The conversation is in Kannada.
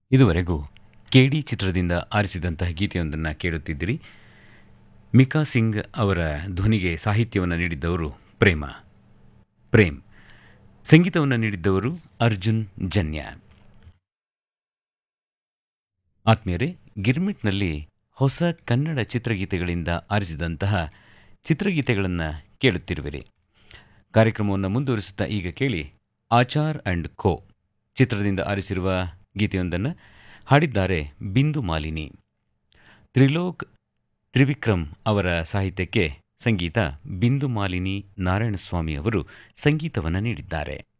ಇದುವರೆಗೂ ಕೆಡಿ ಚಿತ್ರದಿಂದ ಆರಿಸಿದಂತಹ ಗೀತೆಯೊಂದನ್ನು ಕೇಳುತ್ತಿದ್ದಿರಿ ಮಿಕಾ ಸಿಂಗ್ ಅವರ ಧ್ವನಿಗೆ ಸಾಹಿತ್ಯವನ್ನು ನೀಡಿದ್ದವರು ಪ್ರೇಮ ಪ್ರೇಮ್ ಸಂಗೀತವನ್ನು ನೀಡಿದ್ದವರು ಅರ್ಜುನ್ ಜನ್ಯ ಆತ್ಮೀಯರೇ ಗಿರ್ಮಿಟ್ನಲ್ಲಿ ಹೊಸ ಕನ್ನಡ ಚಿತ್ರಗೀತೆಗಳಿಂದ ಆರಿಸಿದಂತಹ ಚಿತ್ರಗೀತೆಗಳನ್ನು ಕೇಳುತ್ತಿರುವಿರಿ ಕಾರ್ಯಕ್ರಮವನ್ನು ಮುಂದುವರಿಸುತ್ತಾ ಈಗ ಕೇಳಿ ಆಚಾರ್ ಅಂಡ್ ಖೋ ಚಿತ್ರದಿಂದ ಆರಿಸಿರುವ ಗೀತೆಯೊಂದನ್ನು ಹಾಡಿದ್ದಾರೆ ಬಿಂದು ಮಾಲಿನಿ ತ್ರಿಲೋಕ್ ತ್ರಿವಿಕ್ರಮ್ ಅವರ ಸಾಹಿತ್ಯಕ್ಕೆ ಸಂಗೀತ ಬಿಂದು ಮಾಲಿನಿ ನಾರಾಯಣಸ್ವಾಮಿ ಅವರು ಸಂಗೀತವನ್ನು ನೀಡಿದ್ದಾರೆ